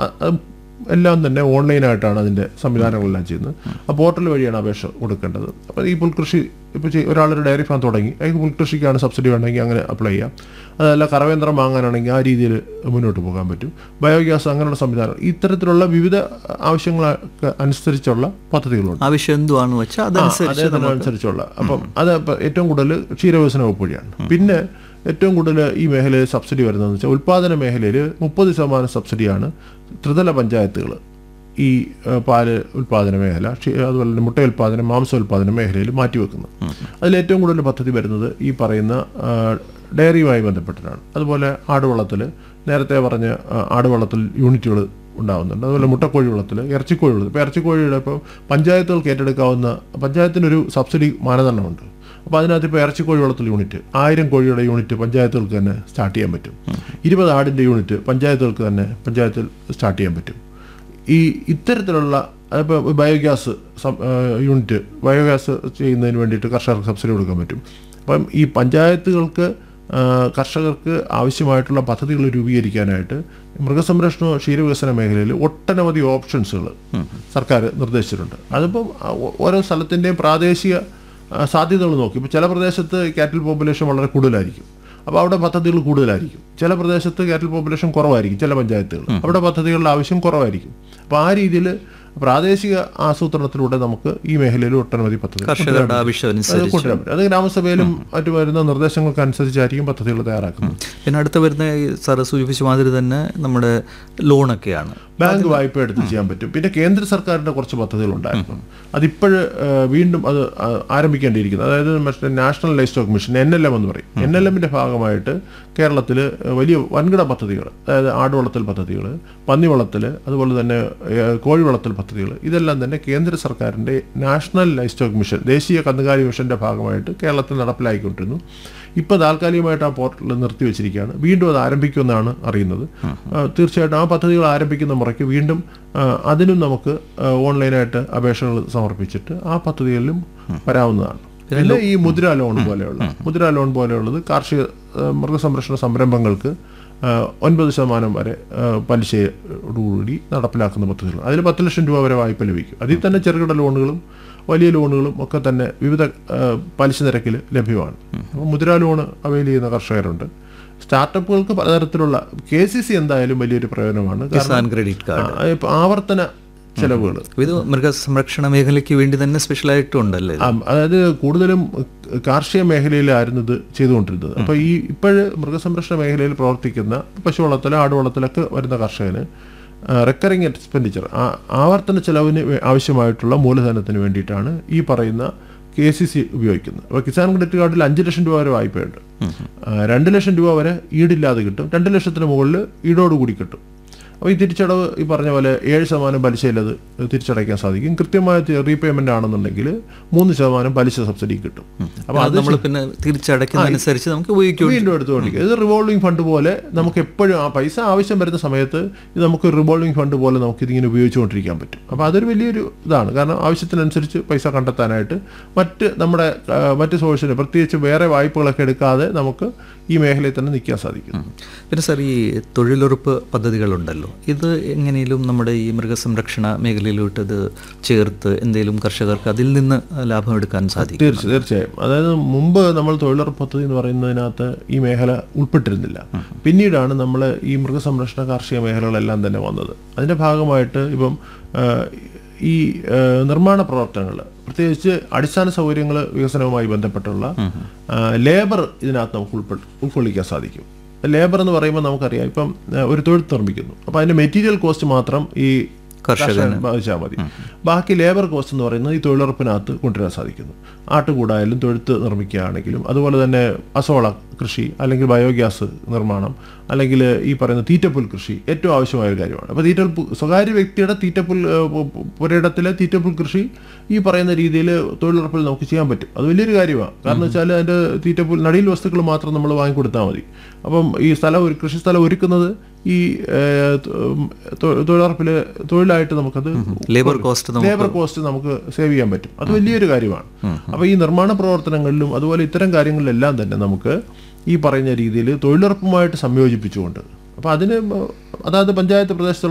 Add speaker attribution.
Speaker 1: അ- അത് എല്ലാം തന്നെ ഓൺലൈനായിട്ടാണ് അതിൻ്റെ സംവിധാനങ്ങളെല്ലാം ചെയ്യുന്നത് ആ പോർട്ടൽ വഴിയാണ് അപേക്ഷ കൊടുക്കേണ്ടത് അപ്പോൾ ഈ പുൽകൃഷി ഇപ്പോൾ ഒരാളൊരു ഡയറി ഫാം തുടങ്ങി അതിന് പുൽകൃഷിക്കാണ് സബ്സിഡി വേണമെങ്കിൽ അങ്ങനെ അപ്ലൈ ചെയ്യാം അതല്ല കറവേന്ദ്രം വാങ്ങാനാണെങ്കിൽ ആ രീതിയിൽ മുന്നോട്ട് പോകാൻ പറ്റും ബയോഗ്യാസ് അങ്ങനെയുള്ള സംവിധാനം ഇത്തരത്തിലുള്ള വിവിധ ആവശ്യങ്ങൾക്ക് അനുസരിച്ചുള്ള പദ്ധതികളുണ്ട്
Speaker 2: ആവശ്യം എന്തുവാണെന്ന് വെച്ചാൽ അതനുസരിച്ച്
Speaker 1: അതനുസരിച്ചുള്ള അപ്പം അത് ഇപ്പം ഏറ്റവും കൂടുതൽ ക്ഷീരവികസന വകുപ്പ് വഴിയാണ് പിന്നെ ഏറ്റവും കൂടുതൽ ഈ മേഖലയിൽ സബ്സിഡി വരുന്നതെന്ന് വെച്ചാൽ ഉൽപ്പാദന മേഖലയിൽ മുപ്പത് ശതമാനം സബ്സിഡിയാണ് ത്രിതല പഞ്ചായത്തുകൾ ഈ ഏഹ്, പാല് ഉൽപ്പാദന മേഖല ക്ഷീ- അതുപോലെ തന്നെ മുട്ട ഉൽപ്പാദനം മാംസ ഉൽപ്പാദന മേഖലയിൽ മാറ്റിവെക്കുന്നത് അതിൽ ഏറ്റവും കൂടുതൽ പദ്ധതി വരുന്നത് ഈ പറയുന്ന ആ, ഡയറിയുമായി ബന്ധപ്പെട്ടിട്ടാണ് അതുപോലെ ആടുവളത്തിൽ നേരത്തെ പറഞ്ഞ ആ, ആടുവളത്തിൽ യൂണിറ്റുകൾ ഉണ്ടാകുന്നുണ്ട് അതുപോലെ മുട്ടക്കോഴി വളത്തിൽ ഇറച്ചിക്കോഴി വളത്തിൽ ഇപ്പോൾ ഇറച്ചിക്കോഴിയുടെ ഇപ്പോൾ പഞ്ചായത്തുകൾക്ക് ഏറ്റെടുക്കാവുന്ന പഞ്ചായത്തിനൊരു സബ്സിഡി മാനദണ്ഡമുണ്ട് അപ്പോൾ അതിനകത്ത് ഇപ്പോൾ ഇറച്ചിക്കോഴി വളത്തിൽ യൂണിറ്റ് ആയിരം കോഴിയുടെ യൂണിറ്റ് പഞ്ചായത്തുകൾക്ക് തന്നെ സ്റ്റാർട്ട് ചെയ്യാൻ പറ്റും ഇരുപത് ആടിൻ്റെ യൂണിറ്റ് പഞ്ചായത്തുകൾക്ക് തന്നെ പഞ്ചായത്തിൽ സ്റ്റാർട്ട് ചെയ്യാൻ പറ്റും ഈ ഇത്തരത്തിലുള്ള ഇപ്പോൾ ബയോഗ്യാസ് സം- ആ, യൂണിറ്റ് ബയോഗ്യാസ് ചെയ്യുന്നതിന് വേണ്ടിയിട്ട് കർഷകർക്ക് സബ്സിഡി കൊടുക്കാൻ പറ്റും അപ്പം ഈ പഞ്ചായത്തുകൾക്ക് ആ, കർഷകർക്ക് ആവശ്യമായിട്ടുള്ള പദ്ധതികൾ രൂപീകരിക്കാനായിട്ട് മൃഗസംരക്ഷണ ക്ഷീരവികസന മേഖലയിൽ ഒട്ടനവധി ഓപ്ഷൻസുകൾ സർക്കാർ നിർദ്ദേശിച്ചിട്ടുണ്ട് അതിപ്പം ആ, ഓ- ഓരോ സ്ഥലത്തിൻ്റെയും പ്രാദേശിക ആ, സാധ്യതകൾ നോക്കി ഇപ്പോൾ ചില പ്രദേശത്ത് കാറ്റിൽ പോപ്പുലേഷൻ വളരെ കൂടുതലായിരിക്കും അപ്പോൾ അവിടെ പദ്ധതികൾ കൂടുതലായിരിക്കും ചില പ്രദേശത്ത് കാറ്റിൽ പോപ്പുലേഷൻ കുറവായിരിക്കും ചില പഞ്ചായത്തുകൾ അവിടെ പദ്ധതികളുടെ ആവശ്യം കുറവായിരിക്കും അപ്പോൾ ആ രീതിയിൽ പ്രാദേശിക ആസൂത്രണത്തിലൂടെ നമുക്ക് ഈ മേഖലയിൽ ഒട്ടനവധി പദ്ധതികൾ
Speaker 2: കർഷകരുടെ ആവശ്യം
Speaker 1: അത്
Speaker 2: അനുസരിച്ച്
Speaker 1: കൊണ്ടുവരാൻ പറ്റും അത് ഗ്രാമസഭയിലും മറ്റു വരുന്ന നിർദ്ദേശങ്ങൾക്ക് അനുസരിച്ചായിരിക്കും പദ്ധതികൾ തയ്യാറാക്കുന്നത്
Speaker 2: പിന്നെ അടുത്ത് വരുന്ന ഈ സാറ് സൂചിപ്പിച്ച മാതിരി തന്നെ നമ്മുടെ ലോണൊക്കെയാണ്
Speaker 1: ബാങ്ക് വായ്പ എടുത്ത് ചെയ്യാൻ പറ്റും പിന്നെ കേന്ദ്ര സർക്കാരിന്റെ കുറച്ച് പദ്ധതികൾ ഉണ്ടായിരുന്നു അതിപ്പോഴ് വീണ്ടും അത് ആ, ആരംഭിക്കേണ്ടിയിരിക്കുന്നത് അതായത് മറ്റേ national livestock mission N L M എന്ന് പറയും എൻ എൽ എമ്മിന്റെ ഭാഗമായിട്ട് കേരളത്തിൽ വലിയ വൻകിട പദ്ധതികൾ അതായത് ആടുവളത്തൽ പദ്ധതികൾ പന്നിവളത്തൽ അതുപോലെ തന്നെ ഏഹ്, കോഴി വളർത്തൽ പദ്ധതികൾ ഇതെല്ലാം തന്നെ കേന്ദ്ര സർക്കാരിന്റെ നാഷണൽ ലൈഫ് സ്റ്റോക്ക് മിഷൻ ദേശീയ കന്നുകാലി മിഷന്റെ ഭാഗമായിട്ട് കേരളത്തിൽ നടപ്പിലാക്കിക്കൊണ്ടിരുന്നു ഇപ്പോൾ താൽക്കാലികമായിട്ട് ആ പോർട്ടൽ നിർത്തിവെച്ചിരിക്കുകയാണ് വീണ്ടും അത് ആരംഭിക്കുമെന്നാണ് അറിയുന്നത് ആ, തീർച്ചയായിട്ടും ആ പദ്ധതികൾ ആരംഭിക്കുന്ന മുറയ്ക്ക് വീണ്ടും ആ, അതിനും നമുക്ക് ആ, ഓൺലൈനായിട്ട് അപേക്ഷകൾ സമർപ്പിച്ചിട്ട് ആ പദ്ധതികളിലും വരാവുന്നതാണ് പിന്നെ ഈ മുദ്ര ലോൺ പോലെയുള്ള മുദ്ര ലോൺ പോലെയുള്ളത് കാർഷിക ആ, മൃഗസംരക്ഷണ സംരംഭങ്ങൾക്ക് ആ, ഒൻപത് ശതമാനം വരെ ആ, പലിശയോടുകൂടി നടപ്പിലാക്കുന്ന പദ്ധതികൾ അതിൽ പത്ത് ലക്ഷം രൂപ വരെ വായ്പ ലഭിക്കും അതിൽ തന്നെ ചെറുകിട ലോണുകളും വലിയ ലോണുകളും ഒക്കെ തന്നെ വിവിധ ആ, പലിശ നിരക്കിൽ ലഭ്യമാണ് അപ്പോൾ മുദ്ര ലോണ് അവൈൽ ചെയ്യുന്ന കർഷകരുണ്ട് സ്റ്റാർട്ടപ്പുകൾക്ക് പലതരത്തിലുള്ള കെ സി സി എന്തായാലും വലിയൊരു പ്രയോജനമാണ് കാരണം
Speaker 2: കിസാൻ ക്രെഡിറ്റ് കാർഡ്
Speaker 1: ആ, ഇപ്പൊ ആവർത്തന ചെലവുകൾ
Speaker 2: ഇത് മൃഗസംരക്ഷണ മേഖലയ്ക്ക് വേണ്ടി തന്നെ സ്പെഷ്യലായിട്ടും ഉണ്ടല്ലേ ഇത്?
Speaker 1: അതായത് കൂടുതലും കാർഷിക മേഖലയിലായിരുന്നു ഇത് ചെയ്തുകൊണ്ടിരുന്നത് അപ്പോൾ ഈ ഇപ്പോഴ് മൃഗസംരക്ഷണ മേഖലയിൽ പ്രവർത്തിക്കുന്ന പശു വളർത്തൽ ആട് വളർത്തലൊക്കെ വരുന്ന കർഷകന് റെക്കറിങ് എക്സ്പെൻഡിച്ചർ ആവർത്തന ചെലവിന് വേ- ആവശ്യമായിട്ടുള്ള മൂലധനത്തിന് വേണ്ടിയിട്ടാണ് ഈ പറയുന്ന കെ സി സി ഉപയോഗിക്കുന്നത് അപ്പോൾ കിസാൻ ക്രെഡിറ്റ് കാർഡിൽ അഞ്ച് ലക്ഷം രൂപ വരെ വായ്പയുണ്ട് ആ, രണ്ട് ലക്ഷം രൂപ വരെ ഈടില്ലാതെ കിട്ടും രണ്ട് ലക്ഷത്തിന് മുകളിൽ ഈടോടുകൂടി കിട്ടും അപ്പോൾ ഈ തിരിച്ചടവ് ഈ പറഞ്ഞ പോലെ ഏഴ് ശതമാനം പലിശയിലത് തിരിച്ചടയ്ക്കാൻ സാധിക്കും കൃത്യമായ റീപേയ്മെന്റ് ആണെന്നുണ്ടെങ്കിൽ മൂന്ന് ശതമാനം പലിശ സബ്സിഡി കിട്ടും അപ്പോൾ
Speaker 2: അത് നമ്മൾ പിന്നെ തിരിച്ചടയ്ക്കുന്നതനുസരിച്ച് നമുക്ക് ഉപയോഗിക്കും
Speaker 1: വീണ്ടും എടുത്തുകൊണ്ടിരിക്കുക ഇത് റിവോൾവിംഗ് ഫണ്ട് പോലെ നമുക്ക് എപ്പോഴും ആ പൈസ ആവശ്യം വരുന്ന സമയത്ത് ഇത് നമുക്ക് റിവോൾവിംഗ് ഫണ്ട് പോലെ നമുക്ക് ഇതിങ്ങനെ ഉപയോഗിച്ചുകൊണ്ടിരിക്കാൻ പറ്റും അപ്പോൾ അതൊരു വലിയൊരു ഇതാണ് കാരണം ആവശ്യത്തിനനുസരിച്ച് പൈസ കണ്ടെത്താനായിട്ട് മറ്റ് നമ്മുടെ ആ, മറ്റ് സോഴ്സിന് പ്രത്യേകിച്ച് വേറെ വായ്പകളൊക്കെ എടുക്കാതെ നമുക്ക് ഈ മേഖലയിൽ തന്നെ നിൽക്കാൻ സാധിക്കും
Speaker 2: പിന്നെ സാർ ഈ തൊഴിലുറപ്പ് പദ്ധതികളുണ്ടല്ലോ ഇത് എങ്ങനെയും നമ്മുടെ ഈ മൃഗസംരക്ഷണ മേഖലയിലോട്ട് ഇത് ചേർത്ത് എന്തെങ്കിലും കർഷകർക്ക് അതിൽ നിന്ന് ലാഭം എടുക്കാൻ സാധിക്കും
Speaker 1: തീർച്ച തീർച്ചയായും അതായത് മുമ്പ് നമ്മൾ തൊഴിലുറപ്പ് പദ്ധതി എന്ന് പറയുന്നതിനകത്ത് ഈ മേഖല ഉൾപ്പെട്ടിരുന്നില്ല പിന്നീടാണ് നമ്മൾ ഈ മൃഗസംരക്ഷണ കാർഷിക മേഖലകളെല്ലാം തന്നെ വന്നത് അതിന്റെ ഭാഗമായിട്ട് ഇപ്പം ആ, ഈ ആ, നിർമ്മാണ പ്രവർത്തനങ്ങൾ പ്രത്യേകിച്ച് അടിസ്ഥാന സൗകര്യങ്ങൾ വികസനവുമായി ബന്ധപ്പെട്ടുള്ള ആ, ലേബർ ഇതിനകത്ത് നമുക്ക് ഉൾപ്പെ ഉൾക്കൊള്ളിക്കാൻ സാധിക്കും ലേബർ എന്ന് പറയുമ്പോൾ നമുക്കറിയാം ഇപ്പം ആ, ഒരു തൊഴിൽ നിർമ്മിക്കുന്നു അപ്പോൾ അതിന്റെ മെറ്റീരിയൽ കോസ്റ്റ് മാത്രം ഈ കർഷകന് ബാധിച്ചാൽ മതി ബാക്കി ലേബർ കോസ്റ്റ് എന്ന് പറയുന്നത് ഈ തൊഴിലുറപ്പിനകത്ത് കൊണ്ടുവരാൻ സാധിക്കുന്നു ആട്ടുകൂടായാലും തൊഴുത്ത് നിർമ്മിക്കുകയാണെങ്കിലും അതുപോലെ തന്നെ അസോള കൃഷി അല്ലെങ്കിൽ ബയോഗ്യാസ് നിർമ്മാണം അല്ലെങ്കിൽ ഈ പറയുന്ന തീറ്റപ്പുൽ കൃഷി ഏറ്റവും ആവശ്യമായ ഒരു കാര്യമാണ് അപ്പോൾ തീറ്റപ്പുൽ സ്വകാര്യ വ്യക്തിയുടെ തീറ്റപ്പുൽ ഏഹ്, പു- പു- പുരയിടത്തിലെ തീറ്റപ്പുൽ കൃഷി ഈ പറയുന്ന രീതിയിൽ തൊഴിലുറപ്പിൽ നമുക്ക് ചെയ്യാൻ പറ്റും അത് വലിയൊരു കാര്യമാണ് കാരണം വെച്ചാൽ അതിൻ്റെ തീറ്റപ്പുൽ നടീൽ വസ്തുക്കൾ മാത്രം നമ്മൾ വാങ്ങിക്കൊടുത്താൽ മതി അപ്പം ഈ സ്ഥലം ഒരു കൃഷി സ്ഥലം ഒരുക്കുന്നത് ഈ ഏഹ്, തൊ- തൊഴിലുറപ്പിൽ തൊഴിലായിട്ട് നമുക്കത്
Speaker 2: ലേബർ കോസ്റ്റ് നമുക്ക്
Speaker 1: ലേബർ കോസ്റ്റ് നമുക്ക് സേവ് ചെയ്യാൻ പറ്റും അത് വലിയൊരു കാര്യമാണ് അപ്പോൾ ഈ നിർമ്മാണ പ്രവർത്തനങ്ങളിലും അതുപോലെ ഇത്തരം കാര്യങ്ങളിലെല്ലാം തന്നെ നമുക്ക് ഈ പറയുന്ന രീതിയിൽ തൊഴിലുറപ്പുമായിട്ട് സംയോജിപ്പിച്ചുകൊണ്ട് അപ്പോൾ അതിന് അതായത് പഞ്ചായത്ത് പ്രദേശത്തുള്ള